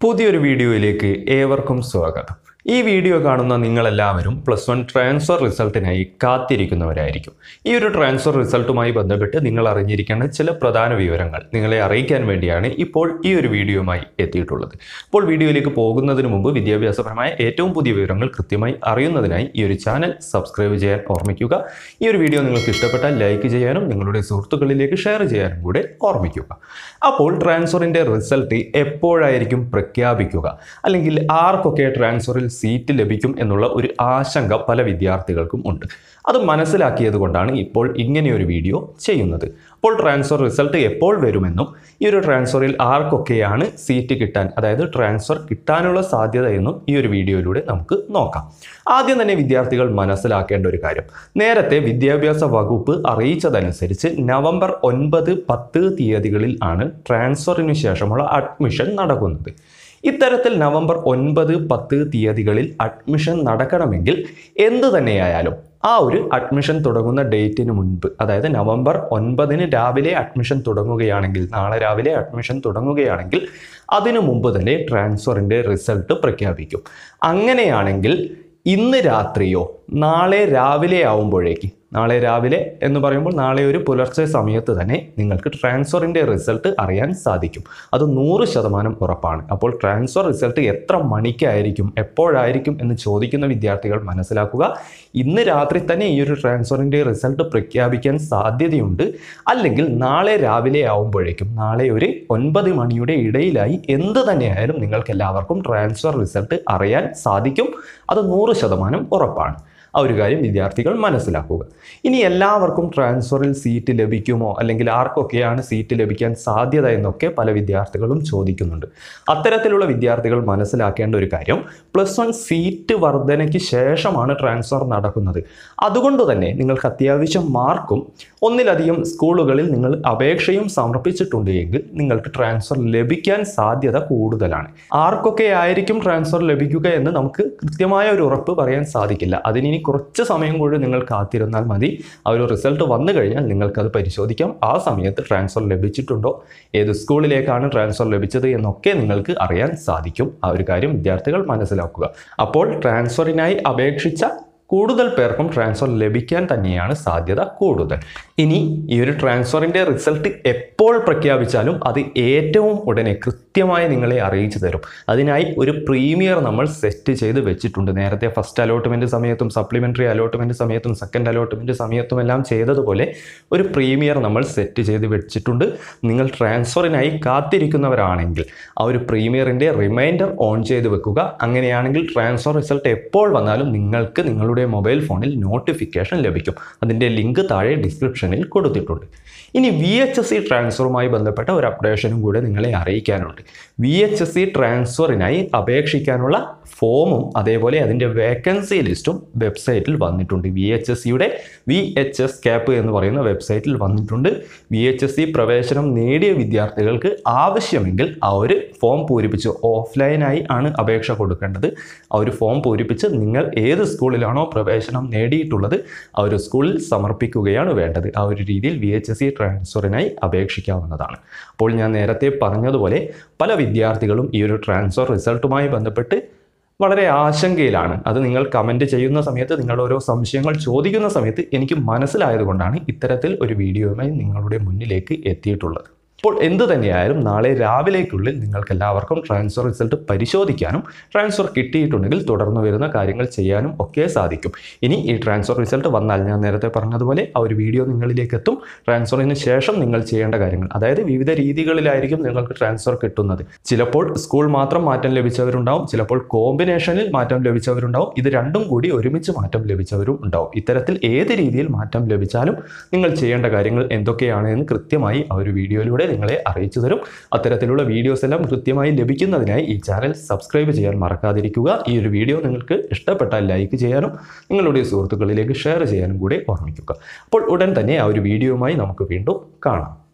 പുതിയൊരു വീഡിയോയിലേക്ക് ഏവർക്കും സ്വാഗതം ഈ വീഡിയോ കാണുന്ന നിങ്ങളെല്ലാവരും പ്ലസ് വൺ ട്രാൻസ്ഫർ റിസൾട്ടിനായി കാത്തിരിക്കുന്നവരായിരിക്കും ഈ ഒരു ട്രാൻസ്ഫർ റിസൾട്ടുമായി ബന്ധപ്പെട്ട് നിങ്ങൾ അറിഞ്ഞിരിക്കേണ്ട ചില പ്രധാന വിവരങ്ങൾ നിങ്ങളെ അറിയിക്കാൻ വേണ്ടിയാണ് ഇപ്പോൾ ഈ ഒരു വീഡിയോയുമായി എത്തിയിട്ടുള്ളത് അപ്പോൾ വീഡിയോയിലേക്ക് പോകുന്നതിന് മുമ്പ് വിദ്യാഭ്യാസപരമായ ഏറ്റവും പുതിയ വിവരങ്ങൾ കൃത്യമായി അറിയുന്നതിനായി ഈ ഒരു ചാനൽ സബ്സ്ക്രൈബ് ചെയ്യാൻ ഓർമ്മിക്കുക ഈ ഒരു വീഡിയോ നിങ്ങൾക്ക് ഇഷ്ടപ്പെട്ടാൽ ലൈക്ക് ചെയ്യാനും നിങ്ങളുടെ സുഹൃത്തുക്കളിലേക്ക് ഷെയർ ചെയ്യാനും കൂടെ ഓർമ്മിക്കുക അപ്പോൾ ട്രാൻസ്ഫറിൻ്റെ റിസൾട്ട് എപ്പോഴായിരിക്കും പ്രഖ്യാപിക്കുക അല്ലെങ്കിൽ ആർക്കൊക്കെ ട്രാൻസ്ഫറിൽ സീറ്റ് ലഭിക്കും എന്നുള്ള ഒരു ആശങ്ക പല വിദ്യാർത്ഥികൾക്കും ഉണ്ട് അത് മനസ്സിലാക്കിയത് കൊണ്ടാണ് ഇപ്പോൾ ഇങ്ങനെയൊരു വീഡിയോ ചെയ്യുന്നത് അപ്പോൾ ട്രാൻസ്ഫർ റിസൾട്ട് എപ്പോൾ വരുമെന്നും ഈ ഒരു ട്രാൻസ്ഫറിൽ ആർക്കൊക്കെയാണ് സീറ്റ് കിട്ടാൻ അതായത് ട്രാൻസ്ഫർ കിട്ടാനുള്ള സാധ്യതയെന്നും ഈ ഒരു വീഡിയോയിലൂടെ നമുക്ക് നോക്കാം ആദ്യം തന്നെ വിദ്യാർത്ഥികൾ മനസ്സിലാക്കേണ്ട ഒരു കാര്യം നേരത്തെ വിദ്യാഭ്യാസ വകുപ്പ് അറിയിച്ചതനുസരിച്ച് നവംബർ ഒൻപത് പത്ത് തീയതികളിൽ ആണ് ട്രാൻസ്ഫറിന് ശേഷമുള്ള അഡ്മിഷൻ നടക്കുന്നത് ഇത്തരത്തിൽ നവംബർ ഒൻപത് പത്ത് തീയതികളിൽ അഡ്മിഷൻ നടക്കണമെങ്കിൽ എന്തു തന്നെയായാലും ആ ഒരു അഡ്മിഷൻ തുടങ്ങുന്ന ഡേറ്റിന് മുൻപ് അതായത് നവംബർ ഒൻപതിന് രാവിലെ അഡ്മിഷൻ തുടങ്ങുകയാണെങ്കിൽ നാളെ രാവിലെ അഡ്മിഷൻ തുടങ്ങുകയാണെങ്കിൽ അതിനു മുമ്പ് തന്നെ ട്രാൻസ്ഫറിൻ്റെ റിസൾട്ട് പ്രഖ്യാപിക്കും അങ്ങനെയാണെങ്കിൽ ഇന്ന് രാത്രിയോ നാളെ രാവിലെ ആവുമ്പോഴേക്ക് നാളെ രാവിലെ എന്ന് പറയുമ്പോൾ നാളെ ഒരു പുലർച്ചെ സമയത്ത് തന്നെ നിങ്ങൾക്ക് ട്രാൻസ്ഫറിൻ്റെ റിസൾട്ട് അറിയാൻ സാധിക്കും അത് നൂറ് ശതമാനം ഉറപ്പാണ് അപ്പോൾ ട്രാൻസ്ഫർ റിസൾട്ട് എത്ര മണിക്കായിരിക്കും എപ്പോഴായിരിക്കും എന്ന് ചോദിക്കുന്ന വിദ്യാർത്ഥികൾ മനസ്സിലാക്കുക ഇന്ന് രാത്രി തന്നെ ഈ ഒരു ട്രാൻസ്ഫറിൻ്റെ റിസൾട്ട് പ്രഖ്യാപിക്കാൻ സാധ്യതയുണ്ട് അല്ലെങ്കിൽ നാളെ രാവിലെ ആവുമ്പോഴേക്കും നാളെ ഒരു ഒൻപത് മണിയുടെ ഇടയിലായി എന്ത് തന്നെയായാലും നിങ്ങൾക്ക് എല്ലാവർക്കും ട്രാൻസ്ഫർ റിസൾട്ട് അറിയാൻ സാധിക്കും അത് നൂറ് ശതമാനം ഉറപ്പാണ് ആ ഒരു കാര്യം വിദ്യാർത്ഥികൾ മനസ്സിലാക്കുക ഇനി എല്ലാവർക്കും ട്രാൻസ്ഫറിൽ സീറ്റ് ലഭിക്കുമോ അല്ലെങ്കിൽ ആർക്കൊക്കെയാണ് സീറ്റ് ലഭിക്കാൻ സാധ്യത എന്നൊക്കെ പല വിദ്യാർത്ഥികളും ചോദിക്കുന്നുണ്ട് അത്തരത്തിലുള്ള വിദ്യാർത്ഥികൾ മനസ്സിലാക്കേണ്ട ഒരു കാര്യം പ്ലസ് വൺ സീറ്റ് വർധനയ്ക്ക് ശേഷമാണ് ട്രാൻസ്ഫർ നടക്കുന്നത് അതുകൊണ്ട് തന്നെ നിങ്ങൾക്ക് അത്യാവശ്യം മാർക്കും ഒന്നിലധികം സ്കൂളുകളിൽ നിങ്ങൾ അപേക്ഷയും സമർപ്പിച്ചിട്ടുണ്ട് എങ്കിൽ നിങ്ങൾക്ക് ട്രാൻസ്ഫർ ലഭിക്കാൻ സാധ്യത കൂടുതലാണ് ആർക്കൊക്കെ ആയിരിക്കും ട്രാൻസ്ഫർ ലഭിക്കുക എന്ന് നമുക്ക് കൃത്യമായ ഒരു ഉറപ്പ് പറയാൻ സാധിക്കില്ല അതിനി കുറച്ച് സമയം കൂടി നിങ്ങൾ കാത്തിരുന്നാൽ മതി ആ ഒരു റിസൾട്ട് വന്നു കഴിഞ്ഞാൽ നിങ്ങൾക്കത് പരിശോധിക്കാം ആ സമയത്ത് ട്രാൻസ്ഫർ ലഭിച്ചിട്ടുണ്ടോ ഏത് സ്കൂളിലേക്കാണ് ട്രാൻസ്ഫർ ലഭിച്ചത് എന്നൊക്കെ നിങ്ങൾക്ക് അറിയാൻ സാധിക്കും ആ ഒരു കാര്യം വിദ്യാർത്ഥികൾ മനസ്സിലാക്കുക അപ്പോൾ ട്രാൻസ്ഫറിനായി അപേക്ഷിച്ച കൂടുതൽ പേർക്കും ട്രാൻസ്ഫർ ലഭിക്കാൻ തന്നെയാണ് സാധ്യത കൂടുതൽ ഇനി ഈ ഒരു ട്രാൻസ്ഫറിൻ്റെ റിസൾട്ട് എപ്പോൾ പ്രഖ്യാപിച്ചാലും അത് ഏറ്റവും ഉടനെ കൃത്യമായി നിങ്ങളെ അറിയിച്ചു തരും അതിനായി ഒരു പ്രീമിയർ നമ്മൾ സെറ്റ് ചെയ്ത് വെച്ചിട്ടുണ്ട് നേരത്തെ ഫസ്റ്റ് അലോട്ട്മെൻറ്റ് സമയത്തും സപ്ലിമെൻ്ററി അലോട്ട്മെൻറ്റ് സമയത്തും സെക്കൻഡ് അലോട്ട്മെൻറ്റ് സമയത്തും എല്ലാം ചെയ്തതുപോലെ ഒരു പ്രീമിയർ നമ്മൾ സെറ്റ് ചെയ്ത് വെച്ചിട്ടുണ്ട് നിങ്ങൾ ട്രാൻസ്ഫറിനായി കാത്തിരിക്കുന്നവരാണെങ്കിൽ ആ ഒരു പ്രീമിയറിൻ്റെ റിമൈൻഡർ ഓൺ ചെയ്ത് വെക്കുക അങ്ങനെയാണെങ്കിൽ ട്രാൻസ്ഫർ റിസൾട്ട് എപ്പോൾ വന്നാലും നിങ്ങൾക്ക് നിങ്ങളുടെ മൊബൈൽ ഫോണിൽ നോട്ടിഫിക്കേഷൻ ലഭിക്കും അതിൻ്റെ ലിങ്ക് താഴെ ഡിസ്ക്രിപ്ഷനിൽ കൊടുത്തിട്ടുണ്ട് ഇനി വി എച്ച് എസ് സി ട്രാൻസ്ഫറുമായി ബന്ധപ്പെട്ട ഒരു അപ്ഡേഷനും കൂടെ നിങ്ങളെ അറിയിക്കാനുണ്ട് വി എച്ച് എസ് സി ട്രാൻസ്ഫറിനായി അപേക്ഷിക്കാനുള്ള ഫോമും അതേപോലെ അതിൻ്റെ വേക്കൻസി ലിസ്റ്റും വെബ്സൈറ്റിൽ വന്നിട്ടുണ്ട് വി എച്ച് എസ് സിയുടെ വി എച്ച് എസ് ക്യാപ്പ് എന്ന് പറയുന്ന വെബ്സൈറ്റിൽ വന്നിട്ടുണ്ട് വി എച്ച് എസ് സി പ്രവേശനം നേടിയ വിദ്യാർത്ഥികൾക്ക് ആവശ്യമെങ്കിൽ ആ ഒരു ഫോം പൂരിപ്പിച്ച് ഓഫ്ലൈനായി ആണ് അപേക്ഷ കൊടുക്കേണ്ടത് ആ ഒരു ഫോം പൂരിപ്പിച്ച് നിങ്ങൾ ഏത് സ്കൂളിലാണോ പ്രവേശനം നേടിയിട്ടുള്ളത് ആ ഒരു സ്കൂളിൽ സമർപ്പിക്കുകയാണ് വേണ്ടത് ആ ഒരു രീതിയിൽ വി എച്ച് എസ് സി ട്രാൻസ്ഫറിനായി അപേക്ഷിക്കാവുന്നതാണ് അപ്പോൾ ഞാൻ നേരത്തെ പറഞ്ഞതുപോലെ പല വിദ്യാർത്ഥികളും ഈ ഒരു ട്രാൻസ്ഫർ റിസൾട്ടുമായി ബന്ധപ്പെട്ട് വളരെ ആശങ്കയിലാണ് അത് നിങ്ങൾ കമൻറ്റ് ചെയ്യുന്ന സമയത്ത് നിങ്ങളുടെ ഓരോ സംശയങ്ങൾ ചോദിക്കുന്ന സമയത്ത് എനിക്ക് മനസ്സിലായതുകൊണ്ടാണ് ഇത്തരത്തിൽ ഒരു വീഡിയോയുമായി നിങ്ങളുടെ മുന്നിലേക്ക് എത്തിയിട്ടുള്ളത് അപ്പോൾ എന്ത് തന്നെയായാലും നാളെ രാവിലേക്കുള്ളിൽ നിങ്ങൾക്ക് എല്ലാവർക്കും ട്രാൻസ്ഫർ റിസൾട്ട് പരിശോധിക്കാനും ട്രാൻസ്ഫർ കിട്ടിയിട്ടുണ്ടെങ്കിൽ തുടർന്ന് വരുന്ന കാര്യങ്ങൾ ചെയ്യാനും ഒക്കെ സാധിക്കും ഇനി ഈ ട്രാൻസ്ഫർ റിസൾട്ട് വന്നാൽ ഞാൻ നേരത്തെ പറഞ്ഞതുപോലെ ആ ഒരു വീഡിയോ നിങ്ങളിലേക്ക് എത്തും ട്രാൻസ്ഫറിന് ശേഷം നിങ്ങൾ ചെയ്യേണ്ട കാര്യങ്ങൾ അതായത് വിവിധ രീതികളിലായിരിക്കും നിങ്ങൾക്ക് ട്രാൻസ്ഫർ കിട്ടുന്നത് ചിലപ്പോൾ സ്കൂൾ മാത്രം മാറ്റം ലഭിച്ചവരുണ്ടാവും ചിലപ്പോൾ കോമ്പിനേഷനിൽ മാറ്റം ലഭിച്ചവരുണ്ടാവും ഇത് രണ്ടും കൂടി ഒരുമിച്ച് മാറ്റം ലഭിച്ചവരും ഉണ്ടാവും ഇത്തരത്തിൽ ഏത് രീതിയിൽ മാറ്റം ലഭിച്ചാലും നിങ്ങൾ ചെയ്യേണ്ട കാര്യങ്ങൾ എന്തൊക്കെയാണ് എന്ന് കൃത്യമായി ആ ഒരു വീഡിയോയിലൂടെ നിങ്ങളെ അറിയിച്ചു തരും അത്തരത്തിലുള്ള വീഡിയോസ് എല്ലാം കൃത്യമായി ലഭിക്കുന്നതിനായി ഈ ചാനൽ സബ്സ്ക്രൈബ് ചെയ്യാൻ മറക്കാതിരിക്കുക ഈ ഒരു വീഡിയോ നിങ്ങൾക്ക് ഇഷ്ടപ്പെട്ടാൽ ലൈക്ക് ചെയ്യാനും നിങ്ങളുടെ സുഹൃത്തുക്കളിലേക്ക് ഷെയർ ചെയ്യാനും കൂടെ ഓർമ്മിക്കുക അപ്പോൾ ഉടൻ തന്നെ ആ ഒരു വീഡിയോയുമായി നമുക്ക് വീണ്ടും കാണാം